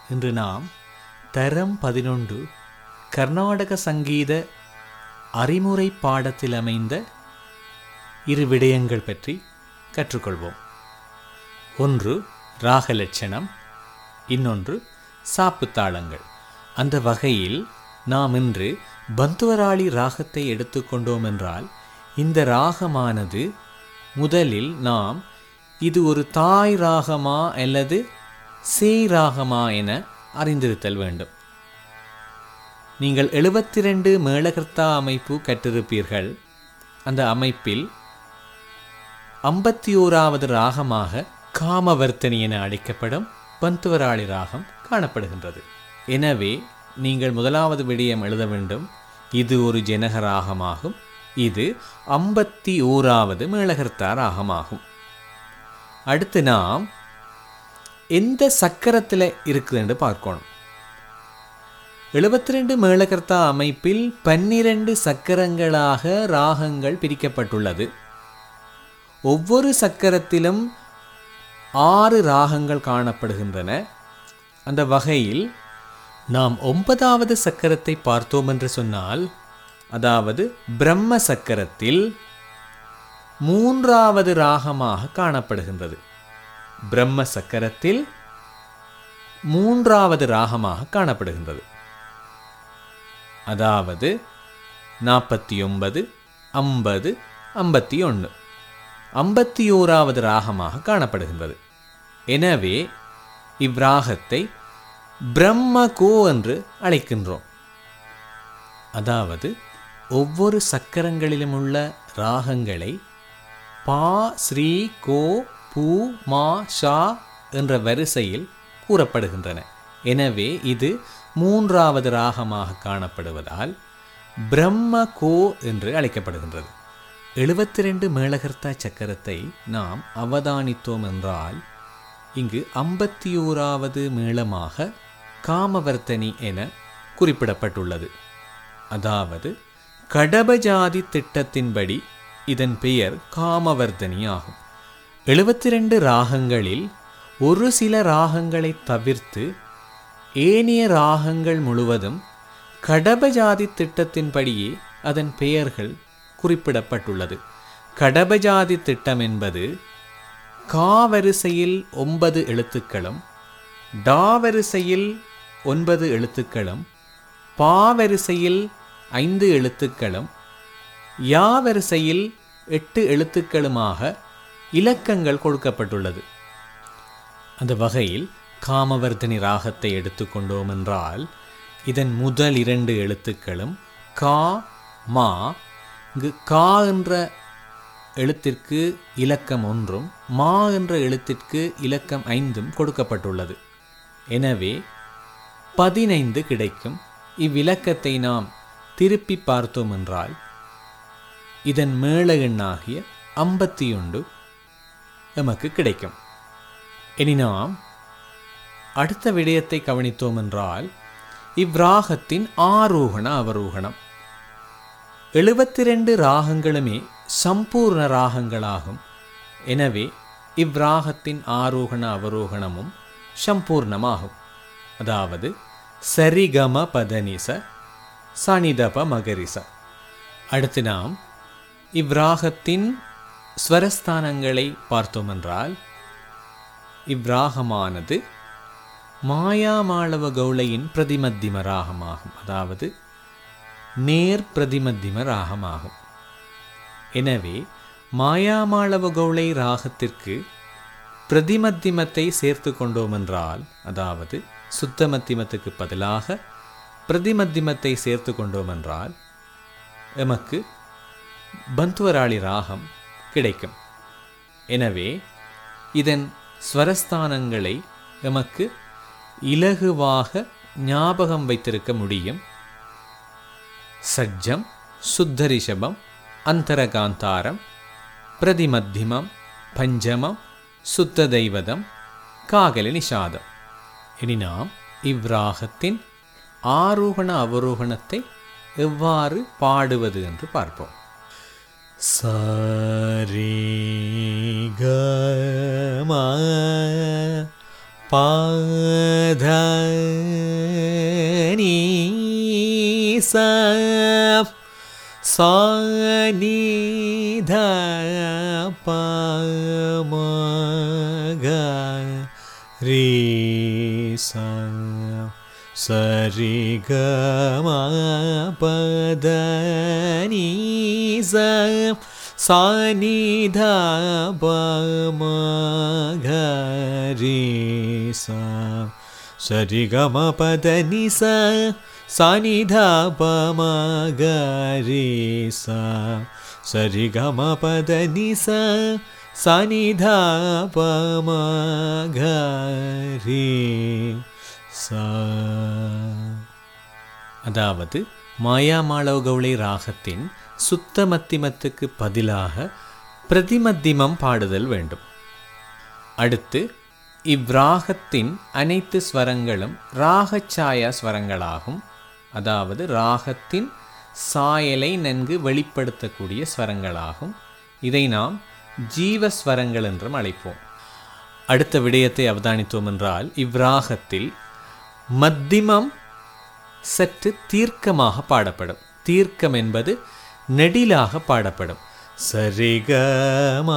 இன்று நாம் தரம் பதினொன்று கர்நாடக சங்கீத அறிமுறை பாடத்தில் அமைந்த இரு விடயங்கள் பற்றி கற்றுக்கொள்வோம் ஒன்று ராகலட்சணம் இன்னொன்று சாப்புத்தாளங்கள் அந்த வகையில் நாம் இன்று பந்துவராளி ராகத்தை எடுத்துக்கொண்டோம் என்றால் இந்த ராகமானது முதலில் நாம் இது ஒரு தாய் ராகமா அல்லது சேய் ராகமா என அறிந்திருத்தல் வேண்டும் நீங்கள் எழுபத்தி ரெண்டு மேளகர்த்தா அமைப்பு கற்றிருப்பீர்கள் அந்த அமைப்பில் ஐம்பத்தி ஓராவது ராகமாக காமவர்த்தனி என அழைக்கப்படும் பந்துவராளி ராகம் காணப்படுகின்றது எனவே நீங்கள் முதலாவது விடயம் எழுத வேண்டும் இது ஒரு ஜனக ராகமாகும் இது ஐம்பத்தி ஓராவது மேளகர்த்தா ராகமாகும் அடுத்து நாம் எந்த சக்கரத்தில் இருக்குதுன்னு பார்க்கணும் எழுபத்தி ரெண்டு மேளகர்த்தா அமைப்பில் பன்னிரண்டு சக்கரங்களாக ராகங்கள் பிரிக்கப்பட்டுள்ளது ஒவ்வொரு சக்கரத்திலும் ஆறு ராகங்கள் காணப்படுகின்றன அந்த வகையில் நாம் ஒன்பதாவது சக்கரத்தை பார்த்தோம் என்று சொன்னால் அதாவது பிரம்ம சக்கரத்தில் மூன்றாவது ராகமாக காணப்படுகின்றது பிரம்ம சக்கரத்தில் மூன்றாவது ராகமாக காணப்படுகின்றது அதாவது நாற்பத்தி ஒன்பது ஐம்பது ஐம்பத்தி ஒன்று ஐம்பத்தி ஓராவது ராகமாக காணப்படுகின்றது எனவே இவ்ராகத்தை பிரம்மகோ என்று அழைக்கின்றோம் அதாவது ஒவ்வொரு சக்கரங்களிலும் உள்ள ராகங்களை பா ஸ்ரீ கோ பூ மா ஷா என்ற வரிசையில் கூறப்படுகின்றன எனவே இது மூன்றாவது ராகமாக காணப்படுவதால் பிரம்ம கோ என்று அழைக்கப்படுகின்றது எழுபத்தி ரெண்டு மேளகர்த்தா சக்கரத்தை நாம் அவதானித்தோம் என்றால் இங்கு ஐம்பத்தி ஓராவது மேளமாக காமவர்த்தனி என குறிப்பிடப்பட்டுள்ளது அதாவது கடபஜாதி திட்டத்தின்படி இதன் பெயர் காமவர்த்தனி ஆகும் எழுபத்தி ரெண்டு ராகங்களில் ஒரு சில ராகங்களை தவிர்த்து ஏனைய ராகங்கள் முழுவதும் கடபஜாதி திட்டத்தின்படியே அதன் பெயர்கள் குறிப்பிடப்பட்டுள்ளது கடபஜாதி திட்டம் என்பது கா வரிசையில் ஒன்பது எழுத்துக்களும் டா வரிசையில் ஒன்பது எழுத்துக்களும் பா வரிசையில் ஐந்து எழுத்துக்களும் யா வரிசையில் எட்டு எழுத்துக்களுமாக இலக்கங்கள் கொடுக்கப்பட்டுள்ளது அந்த வகையில் காமவர்தனி ராகத்தை எடுத்துக்கொண்டோம் என்றால் இதன் முதல் இரண்டு எழுத்துக்களும் கா மா இங்கு கா என்ற எழுத்திற்கு இலக்கம் ஒன்றும் மா என்ற எழுத்திற்கு இலக்கம் ஐந்தும் கொடுக்கப்பட்டுள்ளது எனவே பதினைந்து கிடைக்கும் இவ்விலக்கத்தை நாம் திருப்பி பார்த்தோம் என்றால் இதன் மேள எண்ணாகிய ஐம்பத்தி ஒன்று நமக்கு கிடைக்கும் இனி நாம் அடுத்த விடயத்தை கவனித்தோம் என்றால் இவ்ராகத்தின் ஆரோகண அவரோகணம் எழுபத்தி ரெண்டு ராகங்களுமே சம்பூர்ண ராகங்களாகும் எனவே இவ்ராகத்தின் ஆரோகண அவரோகணமும் சம்பூர்ணமாகும் அதாவது சரிகம பதனிச சனிதப மகரிச அடுத்து நாம் இவ்ராகத்தின் ஸ்வரஸ்தானங்களை பார்த்தோம் என்றால் இவ்ராகமானது மாயாமாளவ கௌளையின் பிரதிமத்திம ராகமாகும் அதாவது நேர் பிரதிமத்திம ராகமாகும் எனவே மாயாமாளவ கௌளை ராகத்திற்கு பிரதிமத்திமத்தை சேர்த்து கொண்டோம் என்றால் அதாவது சுத்தமத்திமத்துக்கு பதிலாக பிரதிமத்திமத்தை சேர்த்து கொண்டோம் என்றால் எமக்கு பந்துவராளி ராகம் கிடைக்கும் எனவே இதன் ஸ்வரஸ்தானங்களை எமக்கு இலகுவாக ஞாபகம் வைத்திருக்க முடியும் சஜ்ஜம் சுத்தரிஷபம் அந்தரகாந்தாரம் பிரதிமத்திமம் பஞ்சமம் சுத்த தெய்வதம் காகல நிஷாதம் இனி நாம் இவ்ராகத்தின் ஆரோகண அவரோகணத்தை எவ்வாறு பாடுவது என்று பார்ப்போம் சரி க பாதனி சா சானித பமக ரீ சா சரி கம பதனி சா சானித பமக ரீ சா சரி கம பதனி சா சானிதா பமகரி சா சரி கம பத நிச சானிதா பமகரி சா அதாவது மாயாமாளவ கௌளை ராகத்தின் சுத்த மத்திமத்துக்கு பதிலாக பிரதிமத்திமம் பாடுதல் வேண்டும் அடுத்து இவ்ராகத்தின் அனைத்து ஸ்வரங்களும் ராகச்சாயா ஸ்வரங்களாகும் அதாவது ராகத்தின் சாயலை நன்கு வெளிப்படுத்தக்கூடிய ஸ்வரங்களாகும் இதை நாம் ஜீவஸ்வரங்கள் என்றும் அழைப்போம் அடுத்த விடயத்தை அவதானித்தோம் என்றால் இவ்ராகத்தில் மத்திமம் சற்று தீர்க்கமாக பாடப்படும் தீர்க்கம் என்பது நெடிலாக பாடப்படும் சரிகமா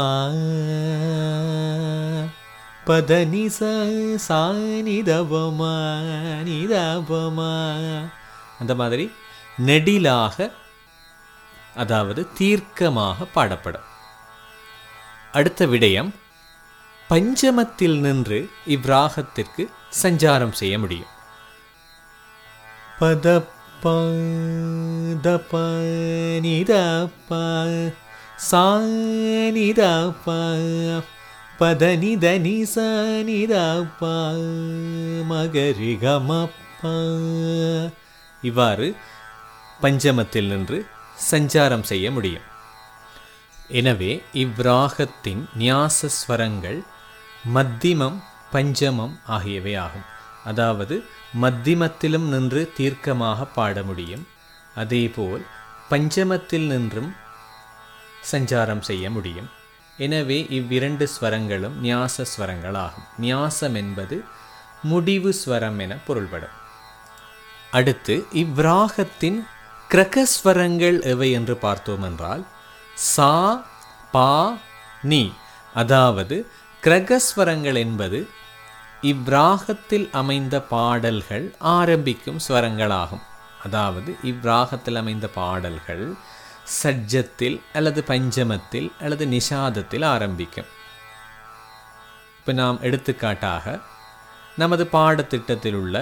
பதனி சானிதபமா நிதபமா அந்த மாதிரி நெடிலாக அதாவது தீர்க்கமாக பாடப்படும் அடுத்த விடயம் பஞ்சமத்தில் நின்று இவ்ராகத்திற்கு சஞ்சாரம் செய்ய முடியும் பத பத நிதப்ப சானிதப்ப பத நித நிச நிதப்ப மகரி கமப்ப இவ்வாறு பஞ்சமத்தில் நின்று சஞ்சாரம் செய்ய முடியும் எனவே இவ்ராகத்தின் ஞாசஸ்வரங்கள் மத்திமம் பஞ்சமம் ஆகியவை ஆகும் அதாவது மத்திமத்திலும் நின்று தீர்க்கமாக பாட முடியும் அதேபோல் பஞ்சமத்தில் நின்றும் சஞ்சாரம் செய்ய முடியும் எனவே இவ்விரண்டு ஸ்வரங்களும் ஞாச ஸ்வரங்கள் ஆகும் ஞாசம் என்பது முடிவு ஸ்வரம் என பொருள்படும் அடுத்து இவ்ராகத்தின் கிரகஸ்வரங்கள் எவை என்று பார்த்தோம் என்றால் சா பா நீ அதாவது கிரகஸ்வரங்கள் என்பது இவ்ராகத்தில் அமைந்த பாடல்கள் ஆரம்பிக்கும் ஸ்வரங்களாகும் அதாவது இவ்ராகத்தில் அமைந்த பாடல்கள் சஜ்ஜத்தில் அல்லது பஞ்சமத்தில் அல்லது நிஷாதத்தில் ஆரம்பிக்கும் இப்போ நாம் எடுத்துக்காட்டாக நமது பாடத்திட்டத்தில் உள்ள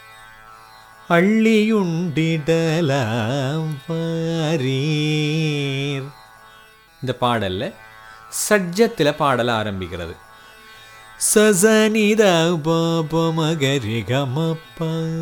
அள்ளியுண்டிடலாம் வாரீர் இந்த பாடல்ல சஜ்ஜத்தில் பாடல் ஆரம்பிக்கிறது சசனித பாபமகரி கமப்ப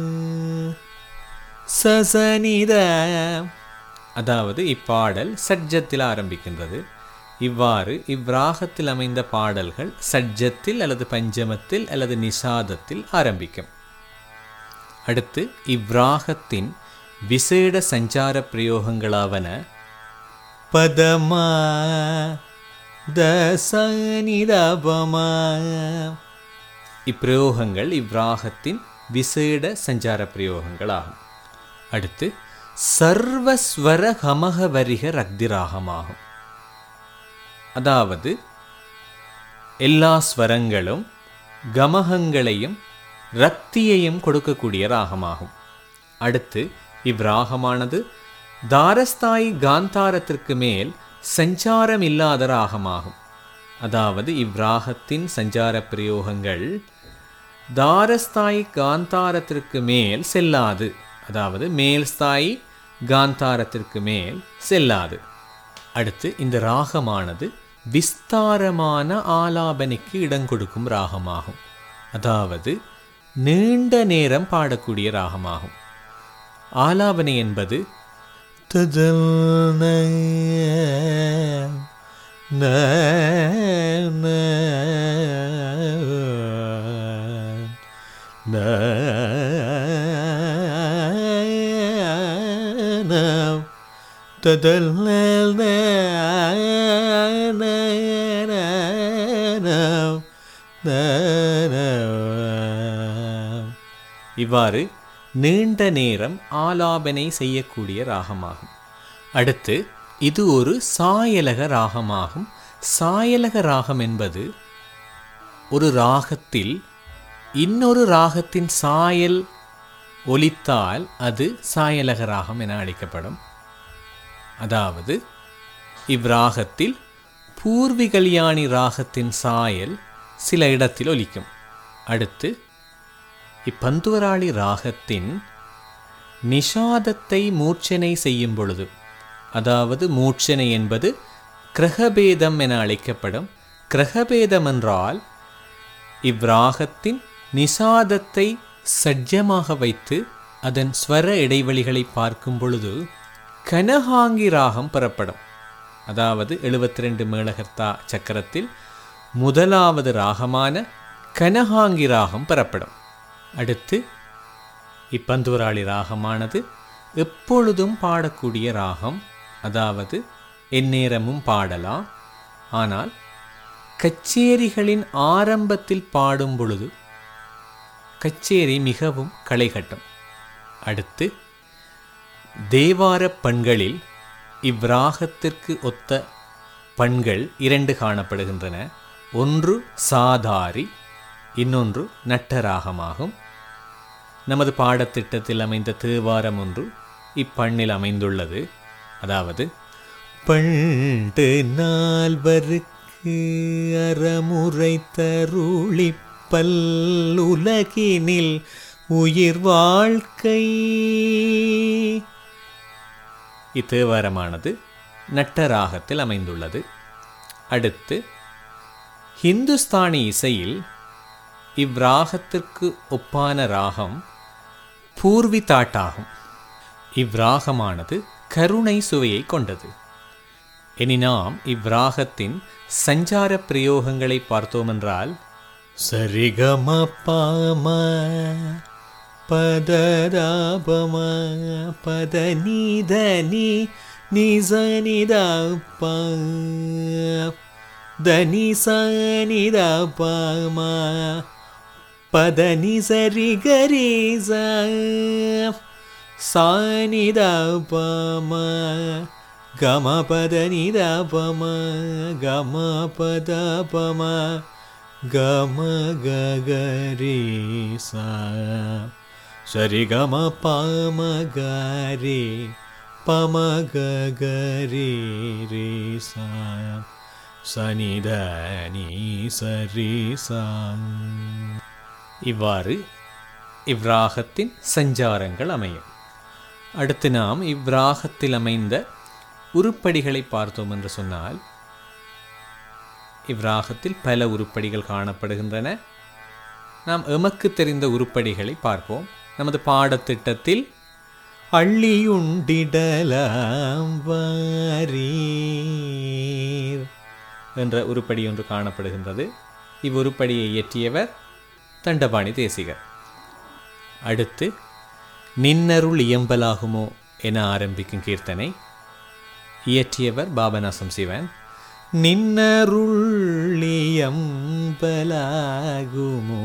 சசனித அதாவது இப்பாடல் சட்ஜத்தில் ஆரம்பிக்கின்றது இவ்வாறு இவ்ராகத்தில் அமைந்த பாடல்கள் சட்ஜத்தில் அல்லது பஞ்சமத்தில் அல்லது நிஷாதத்தில் ஆரம்பிக்கும் அடுத்து இவ்ராகத்தின் விசேட சஞ்சார பிரயோகங்களாவன பதமா தசனிதபமா இப்பிரயோகங்கள் இவ்ராகத்தின் விசேட சஞ்சார பிரயோகங்களாகும் அடுத்து சர்வஸ்வர கமக வரிக ரக்தி ராகமாகும் அதாவது எல்லா ஸ்வரங்களும் கமகங்களையும் ரக்தியையும் கொடுக்கக்கூடிய ராகமாகும் அடுத்து இவ்ராகமானது தாரஸ்தாயி காந்தாரத்திற்கு மேல் சஞ்சாரம் இல்லாத ராகமாகும் அதாவது இவ்ராகத்தின் சஞ்சார பிரயோகங்கள் தாரஸ்தாயி காந்தாரத்திற்கு மேல் செல்லாது அதாவது மேல் ஸ்தாயி காந்தாரத்திற்கு மேல் செல்லாது அடுத்து இந்த ராகமானது விஸ்தாரமான ஆலாபனைக்கு இடம் கொடுக்கும் ராகமாகும் அதாவது நீண்ட நேரம் பாடக்கூடிய ராகமாகும் ஆலாபனை என்பது ததல் ததல் இவ்வாறு நீண்ட நேரம் ஆலாபனை செய்யக்கூடிய ராகமாகும் அடுத்து இது ஒரு சாயலக ராகமாகும் சாயலக ராகம் என்பது ஒரு ராகத்தில் இன்னொரு ராகத்தின் சாயல் ஒலித்தால் அது சாயலக ராகம் என அழைக்கப்படும் அதாவது இவ்ராகத்தில் பூர்விகல்யாணி ராகத்தின் சாயல் சில இடத்தில் ஒலிக்கும் அடுத்து இப்பந்துவராளி ராகத்தின் நிஷாதத்தை மூர்ச்சனை செய்யும் பொழுது அதாவது மூர்ச்சனை என்பது கிரகபேதம் என அழைக்கப்படும் கிரகபேதம் என்றால் இவ்ராகத்தின் நிஷாதத்தை சஜ்ஜமாக வைத்து அதன் ஸ்வர இடைவெளிகளை பார்க்கும் பொழுது கனஹாங்கி ராகம் பெறப்படும் அதாவது எழுபத்தி ரெண்டு மேளகர்த்தா சக்கரத்தில் முதலாவது ராகமான கனஹாங்கி ராகம் பெறப்படும் அடுத்து இப்பந்தூராளி ராகமானது எப்பொழுதும் பாடக்கூடிய ராகம் அதாவது எந்நேரமும் பாடலாம் ஆனால் கச்சேரிகளின் ஆரம்பத்தில் பாடும் பொழுது கச்சேரி மிகவும் களைகட்டும் அடுத்து தேவார பண்களில் இவ்ராகத்திற்கு ஒத்த பண்கள் இரண்டு காணப்படுகின்றன ஒன்று சாதாரி இன்னொன்று நட்டராகமாகும் நமது பாடத்திட்டத்தில் அமைந்த தேவாரம் ஒன்று இப்பண்ணில் அமைந்துள்ளது அதாவது பண்டு நால்வருக்கு அறமுறை தருளி பல்லுலகினில் உயிர் வாழ்க்கை இத்தேவாரமானது நட்டராகத்தில் அமைந்துள்ளது அடுத்து ஹிந்துஸ்தானி இசையில் இவ்ராகத்திற்கு ஒப்பான ராகம் பூர்வி தாட்டாகும் இவ்ராகமானது கருணை சுவையை கொண்டது எனினாம் இவ்ராகத்தின் சஞ்சார பிரயோகங்களை பார்த்தோமென்றால் சரிகம பாம பததாபம பத நீதனி நிசனிதப்ப தனி சனித பாம பத நிசரி கரிச சானித பாம கம பத நித பம கம பத பம கம கரி சா சரி கம பாம கரி பம கரி ரே சா சனித நீ சரி சா இவ்வாறு இவ்ராகத்தின் சஞ்சாரங்கள் அமையும் அடுத்து நாம் இவ்ராகத்தில் அமைந்த உருப்படிகளை பார்த்தோம் என்று சொன்னால் இவ்ராகத்தில் பல உருப்படிகள் காணப்படுகின்றன நாம் எமக்கு தெரிந்த உருப்படிகளை பார்ப்போம் நமது பாடத்திட்டத்தில் அள்ளியுண்டிடலாம் வாரீர் என்ற உருப்படி ஒன்று காணப்படுகின்றது இவ்வுருப்படியை இயற்றியவர் தண்டபாணி தேசிகர் அடுத்து நின்னருள் இயம்பலாகுமோ என ஆரம்பிக்கும் கீர்த்தனை இயற்றியவர் பாபநாசம் சிவன் நின்னருள்ளியம்பலாகுமோ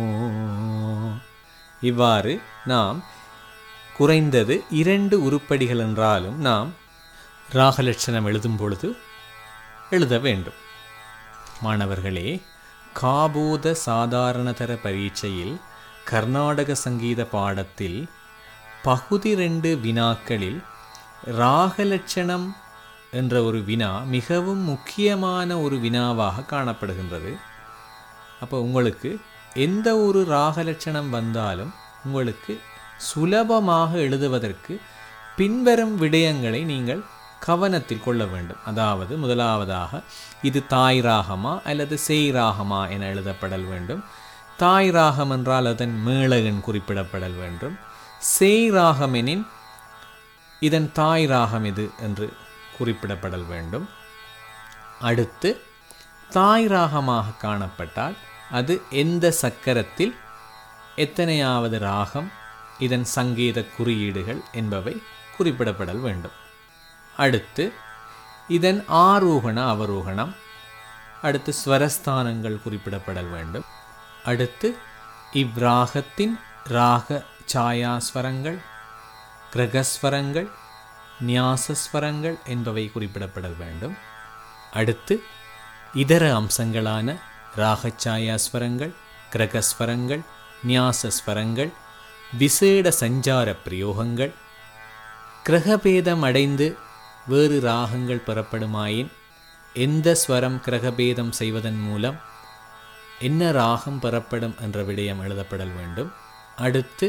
இவ்வாறு நாம் குறைந்தது இரண்டு உருப்படிகள் என்றாலும் நாம் ராகலட்சணம் எழுதும் பொழுது எழுத வேண்டும் மாணவர்களே காபோத சாதாரணதர பரீட்சையில் கர்நாடக சங்கீத பாடத்தில் பகுதி ரெண்டு வினாக்களில் ராகலட்சணம் என்ற ஒரு வினா மிகவும் முக்கியமான ஒரு வினாவாக காணப்படுகின்றது அப்போ உங்களுக்கு எந்த ஒரு ராகலட்சணம் வந்தாலும் உங்களுக்கு சுலபமாக எழுதுவதற்கு பின்வரும் விடயங்களை நீங்கள் கவனத்தில் கொள்ள வேண்டும் அதாவது முதலாவதாக இது தாய் ராகமா அல்லது செய் ராகமா என எழுதப்படல் வேண்டும் தாய் ராகம் என்றால் அதன் மேளகன் குறிப்பிடப்படல் வேண்டும் செய் ராகம் எனின் இதன் தாய் ராகம் இது என்று குறிப்பிடப்படல் வேண்டும் அடுத்து தாய் ராகமாக காணப்பட்டால் அது எந்த சக்கரத்தில் எத்தனையாவது ராகம் இதன் சங்கீத குறியீடுகள் என்பவை குறிப்பிடப்படல் வேண்டும் அடுத்து இதன் ஆரோகண அவரோகணம் அடுத்து ஸ்வரஸ்தானங்கள் குறிப்பிடப்படல் வேண்டும் அடுத்து இவ்ராகத்தின் ராக சாயாஸ்வரங்கள் கிரகஸ்வரங்கள் நியாசஸ்வரங்கள் என்பவை குறிப்பிடப்பட வேண்டும் அடுத்து இதர அம்சங்களான ராகச்சாயாஸ்வரங்கள் கிரகஸ்வரங்கள் நியாசஸ்வரங்கள் விசேட சஞ்சார பிரயோகங்கள் கிரகபேதம் அடைந்து வேறு ராகங்கள் பெறப்படுமாயின் எந்த ஸ்வரம் கிரகபேதம் செய்வதன் மூலம் என்ன ராகம் பெறப்படும் என்ற விடயம் எழுதப்படல் வேண்டும் அடுத்து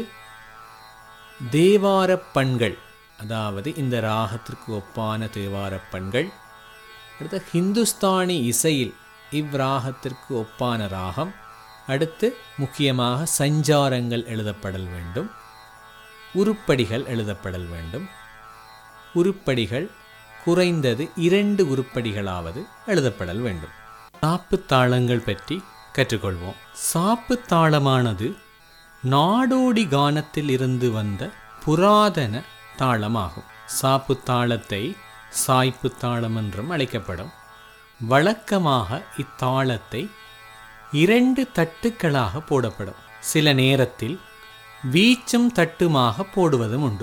தேவாரப் பண்கள் அதாவது இந்த ராகத்திற்கு ஒப்பான தேவாரப் பண்கள் அடுத்து ஹிந்துஸ்தானி இசையில் இவ்ராகத்திற்கு ஒப்பான ராகம் அடுத்து முக்கியமாக சஞ்சாரங்கள் எழுதப்படல் வேண்டும் உருப்படிகள் எழுதப்படல் வேண்டும் உருப்படிகள் குறைந்தது இரண்டு உருப்படிகளாவது எழுதப்படல் வேண்டும் சாப்பு தாளங்கள் பற்றி கற்றுக்கொள்வோம் சாப்பு தாளமானது நாடோடி கானத்தில் இருந்து வந்த புராதன தாளமாகும் சாப்பு தாளத்தை சாய்ப்பு தாளம் என்றும் அழைக்கப்படும் வழக்கமாக இத்தாளத்தை இரண்டு தட்டுக்களாக போடப்படும் சில நேரத்தில் வீச்சும் தட்டுமாக போடுவதும் உண்டு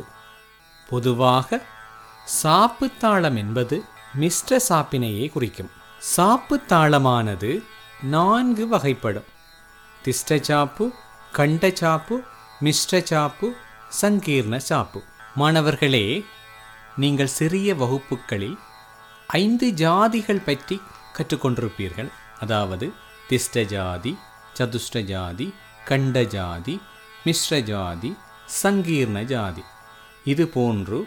பொதுவாக சாப்பு தாளம் என்பது மிஸ்ர சாப்பினையே குறிக்கும் சாப்பு தாளமானது நான்கு வகைப்படும் திஷ்டச்சாப்பு கண்டச்சாப்பு மிஸ்ர சாப்பு சங்கீர்ண சாப்பு மாணவர்களே நீங்கள் சிறிய வகுப்புகளில் ஐந்து ஜாதிகள் பற்றி கற்றுக்கொண்டிருப்பீர்கள் அதாவது திஷ்ட ஜாதி சதுஷ்ட ஜாதி கண்ட ஜாதி மிஸ்ர ஜாதி சங்கீர்ண ஜாதி இது போன்று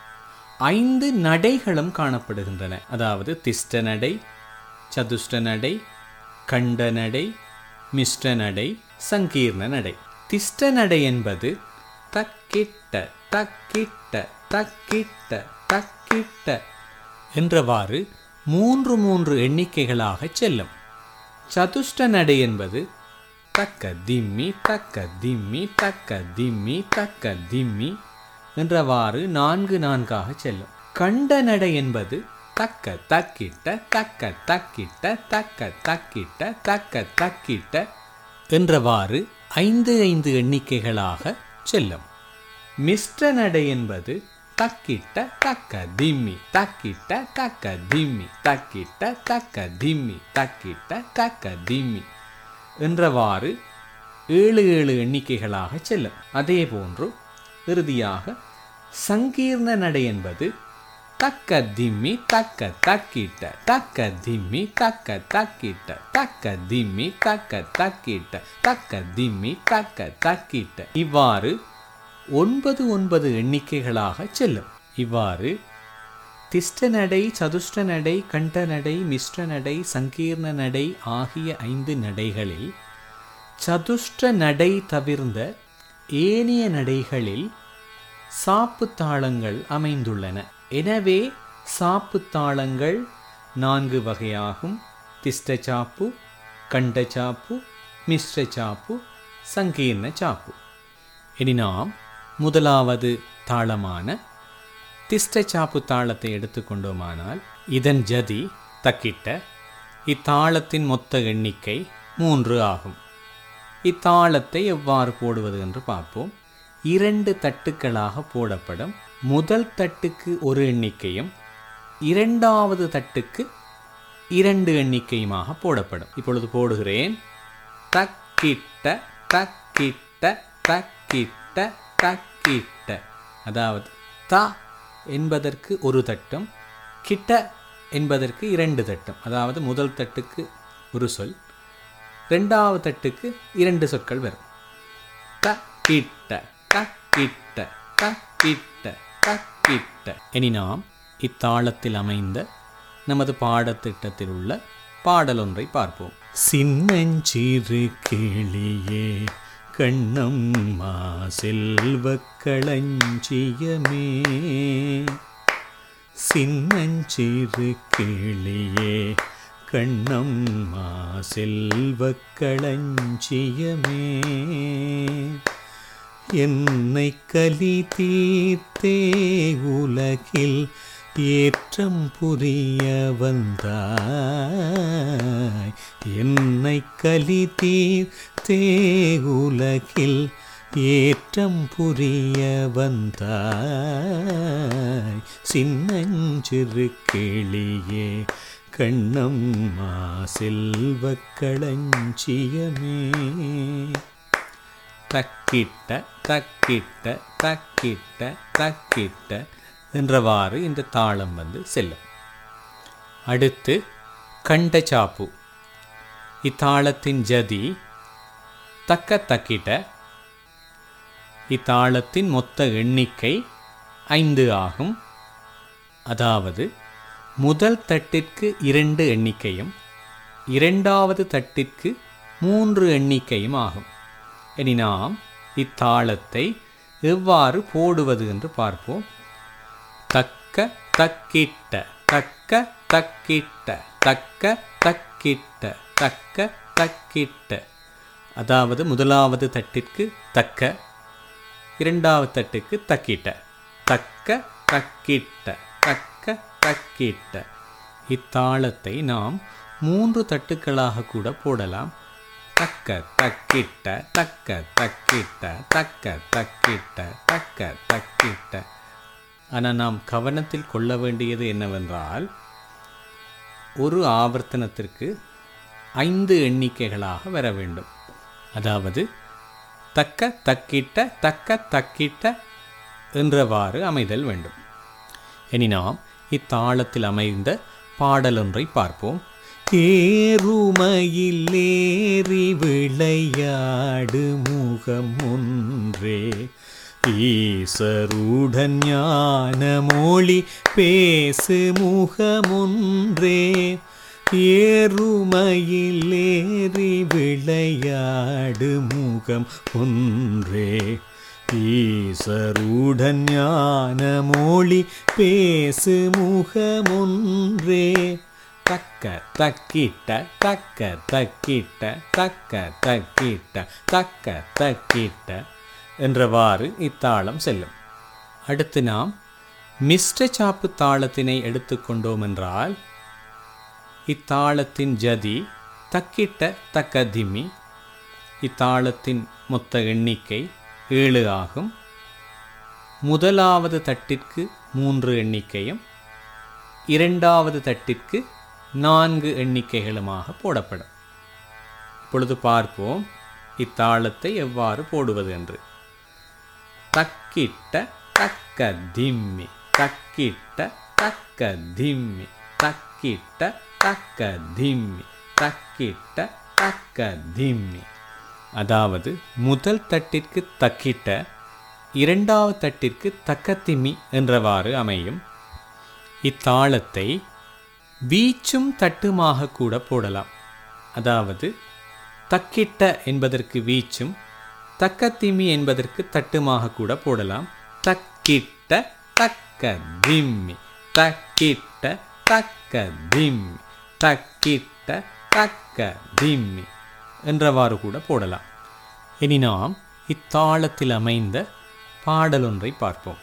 ஐந்து நடைகளும் காணப்படுகின்றன அதாவது திஷ்ட நடை சதுஷ்ட நடை கண்ட நடை மிஸ்ர நடை சங்கீர்ண நடை திஷ்ட நடை என்பது தக்கிட்ட தக்கிட்ட தக்கிட்ட தக்கிட்ட என்றவாறு மூன்று மூன்று எண்ணிக்கைகளாக செல்லும் சதுஷ்ட நடை என்பது தக்க திம்மி தக்க திம்மி தக்க திம்மி தக்க திம்மி என்றவாறு நான்கு நான்காக செல்லும் கண்ட நடை என்பது தக்க தக்கிட்ட தக்க தக்கிட்ட தக்க தக்கிட்ட தக்க தக்கிட்ட என்றவாறு ஐந்து ஐந்து எண்ணிக்கைகளாக செல்லும் மிஸ்ர நடை என்பது தக்கிட்ட தக்க திம்மி தக்கிட்ட தக்க திம்மி தக்கிட்ட தக்க திம்மி தக்கிட்ட தக்க திம்மி என்றவாறு ஏழு ஏழு எண்ணிக்கைகளாக செல்லும் அதே போன்று இறுதியாக சங்கீர்ண நடை என்பது தக்க திம்மி தக்க தக்கிட்ட தக்க திம்மி தக்க தக்கிட்ட தக்க திம்மி தக்க தக்கிட்ட தக்க திம்மி தக்க தக்கிட்ட இவ்வாறு ஒன்பது ஒன்பது எண்ணிக்கைகளாக செல்லும் இவ்வாறு திஷ்ட நடை சதுஷ்ட நடை கண்ட நடை மிஸ்ர நடை சங்கீர்ண நடை ஆகிய ஐந்து நடைகளில் சதுஷ்ட நடை தவிர்ந்த ஏனைய நடைகளில் சாப்பு தாளங்கள் அமைந்துள்ளன எனவே சாப்பு தாளங்கள் நான்கு வகையாகும் திஷ்ட சாப்பு கண்ட சாப்பு மிஸ்ர சாப்பு சங்கீர்ண சாப்பு இனி நாம் முதலாவது தாளமான திஷ்ட சாப்பு தாளத்தை எடுத்துக்கொண்டோமானால் இதன் ஜதி தக்கிட்ட இத்தாளத்தின் மொத்த எண்ணிக்கை மூன்று ஆகும் இத்தாளத்தை எவ்வாறு போடுவது என்று பார்ப்போம் இரண்டு தட்டுக்களாக போடப்படும் முதல் தட்டுக்கு ஒரு எண்ணிக்கையும் இரண்டாவது தட்டுக்கு இரண்டு எண்ணிக்கையுமாக போடப்படும் இப்பொழுது போடுகிறேன் தக்கிட்ட தக்கிட்ட தக்கிட்ட தக்கிட்ட அதாவது த என்பதற்கு ஒரு தட்டும் கிட்ட என்பதற்கு இரண்டு தட்டும் அதாவது முதல் தட்டுக்கு ஒரு சொல் ரெண்டாவது தட்டுக்கு இரண்டு சொற்கள் வரும் த கிட்ட த கிட்ட த கிட்ட த கிட்ட இனி நாம் இத்தாளத்தில் அமைந்த நமது பாடத்திட்டத்தில் உள்ள பாடல் ஒன்றை பார்ப்போம் சின்னஞ்சிறு கிளியே கண்ணம்மா செல்வக் களஞ்சியமே சின்னஞ்சிறு கிளியே கண்ணம்மா செல்வக் களஞ்சியமே என்னை கலி தீர்த்தே உலகில் ஏற்றம் புரிய வந்தாய் என்னை கலி தீர்த்தே உலகில் ஏற்றம் புரிய வந்தாய் சின்னஞ்சிறு கிளியே கண்ணம்மா செல்வக் களஞ்சியமே தக்கிட்ட தக்கிட்ட தக்கிட்ட தக்கிட்ட என்றவாறு இந்த தாளம் வந்து செல்லும் அடுத்து கண்ட சாப்பு இத்தாளத்தின் ஜதி தக்க தக்கிட்ட இத்தாளத்தின் மொத்த எண்ணிக்கை ஐந்து ஆகும் அதாவது முதல் தட்டிற்கு இரண்டு எண்ணிக்கையும் இரண்டாவது தட்டிற்கு மூன்று எண்ணிக்கையும் ஆகும் இனி நாம் இத்தாளத்தை எவ்வாறு போடுவது என்று பார்ப்போம் தக்க தக்கிட்ட தக்க தக்கிட்ட தக்க தக்கிட்ட தக்க தக்கிட்ட அதாவது முதலாவது தட்டிற்கு தக்க இரண்டாவது தட்டுக்கு தக்கிட்ட தக்க தக்கிட்ட தக்க தக்கிட்ட இத்தாளத்தை நாம் மூன்று தட்டுக்களாக கூட போடலாம் தக்க தக்கிட்ட தக்க தக்கிட்ட தக்க தக்கிட்ட தக்க தக்கிட்ட ஆனால் நாம் கவனத்தில் கொள்ள வேண்டியது என்னவென்றால் ஒரு ஆவர்த்தனத்திற்கு ஐந்து எண்ணிக்கைகளாக வர வேண்டும் அதாவது தக்க தக்கிட்ட தக்க தக்கிட்ட என்றவாறு அமைதல் வேண்டும் இனி நாம் இத்தாளத்தில் அமைந்த பாடலொன்றை பார்ப்போம் ஏறுமையில் ஏறி விளையாடு முகம் ஒன்றே ஈசருடன் ஞான மொழி பேசு முகமொன்றே ஏறுமையில் ஏறி விளையாடு முகம் ஒன்றே ஈசருடன் ஞான மொழி பேசு முகமொன்றே தக்க தக்கிட்ட தக்க தக்கிட்ட தக்க தக்கிட்ட தக்க தக்கிட்ட என்றவாறு இத்தாளம் செல்லும் அடுத்து நாம் மிஸ்ட சாப்பு தாளத்தினை எடுத்துக்கொண்டோம் என்றால் இத்தாளத்தின் ஜதி தக்கிட்ட தக்க திமி இத்தாளத்தின் மொத்த எண்ணிக்கை ஏழு ஆகும் முதலாவது தட்டிற்கு மூன்று எண்ணிக்கையும் இரண்டாவது தட்டிற்கு நான்கு எண்ணிக்கைகளுமாக போடப்படும் இப்பொழுது பார்ப்போம் இத்தாளத்தை எவ்வாறு போடுவது என்று தக்கிட்ட தக்க திம்மி தக்கிட்ட தக்க திம்மி தக்கிட்ட தக்க திம்மி தக்கிட்ட தக்க திம்மி அதாவது முதல் தட்டிற்கு தக்கிட்ட இரண்டாவது தட்டிற்கு தக்கத்திம்மி என்றவாறு அமையும் இத்தாளத்தை வீச்சும் தட்டுமாக கூட போடலாம் அதாவது தக்கிட்ட என்பதற்கு வீச்சும் தக்கத்திம்மி என்பதற்கு தட்டுமாக கூட போடலாம் தக்கிட்ட தக்க திம்மி தக்கிட்ட தக்க திம்மி தக்கிட்ட தக்க திம்மி என்றவாறு கூட போடலாம் இனி நாம் இத்தாளத்தில் அமைந்த பாடலொன்றை பார்ப்போம்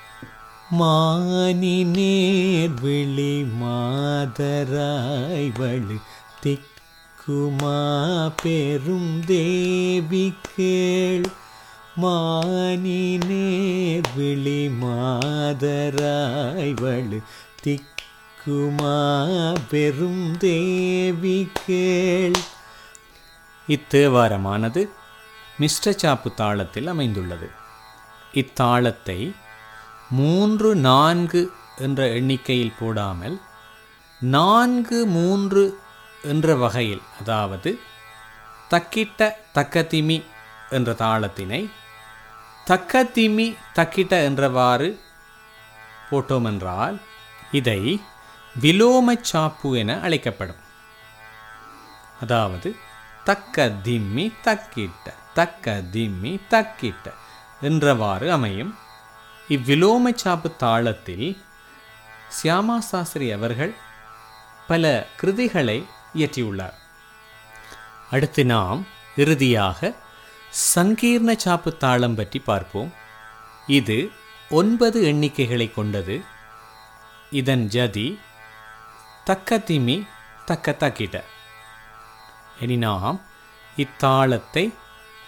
மானி நேர் விழி மாதராய் வழு திக்குமா பெரும் தேவி கேள் மானி நேர் விழி மாதராய் வழு திக்குமா பெரும் தேவி கேள் இத்தேவாரமானது மிஸ்ட சாப்பு தாளத்தில் அமைந்துள்ளது இத்தாளத்தை மூன்று நான்கு என்ற எண்ணிக்கையில் போடாமல் நான்கு மூன்று என்ற வகையில் அதாவது தக்கிட்ட தக்கத்திமி என்ற தாளத்தினை தக்கத்திமி தக்கிட்ட என்றவாறு போட்டோமென்றால் இதை விலோமச் சாப்பு என அழைக்கப்படும் அதாவது தக்க திம்மி தக்கிட்ட தக்க திம்மி தக்கிட்ட என்றவாறு அமையும் இவ்விலோம சாப்பு தாளத்தில் சியாமா சாஸ்திரி அவர்கள் பல கிருதிகளை இயற்றியுள்ளார் அடுத்து நாம் இறுதியாக சங்கீர்ண சாப்பு தாளம் பற்றி பார்ப்போம் இது ஒன்பது எண்ணிக்கைகளை கொண்டது இதன் ஜதி தக்க திமி தக்க தக்கிட்ட இனி நாம் இத்தாளத்தை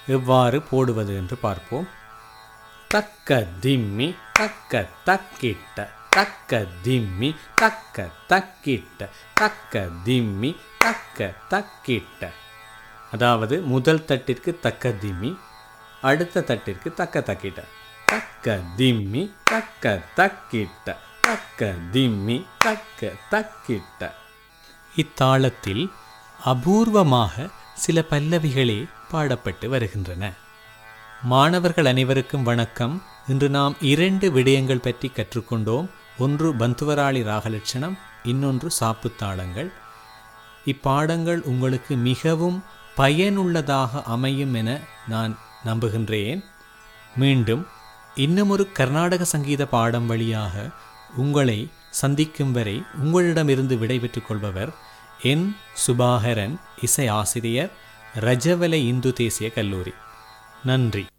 எவ்வாறு போடுவது என்று பார்ப்போம் தக்க திம்மி தக்க தக்கிட்ட தக்க திம்மி தக்க தக்கிட்ட தக்க திம்மி தக்க தக்கிட்ட அதாவது முதல் தட்டிற்கு தக்க திம்மி அடுத்த தட்டிற்கு தக்க தக்கிட்ட தக்க திம்மி தக்க தக்கிட்ட தக்க திம்மி தக்க தக்கிட்ட இத்தாளத்தில் அபூர்வமாக சில பல்லவிகளே பாடப்பட்டு வருகின்றன மாணவர்கள் அனைவருக்கும் வணக்கம் இன்று நாம் இரண்டு விடயங்கள் பற்றி கற்றுக்கொண்டோம் ஒன்று பந்துவராளி ராகலட்சணம் இன்னொன்று சாப்புத்தாளங்கள் இப்பாடங்கள் உங்களுக்கு மிகவும் பயனுள்ளதாக அமையும் என நான் நம்புகின்றேன் மீண்டும் இன்னுமொரு கர்நாடக சங்கீத பாடம் வழியாக உங்களை சந்திக்கும் வரை உங்களிடமிருந்து விடைபெற்றுக் கொள்பவர் என் சுபாகரன் இசை ஆசிரியர் ரஜவலை இந்து தேசிய கல்லூரி நன்றி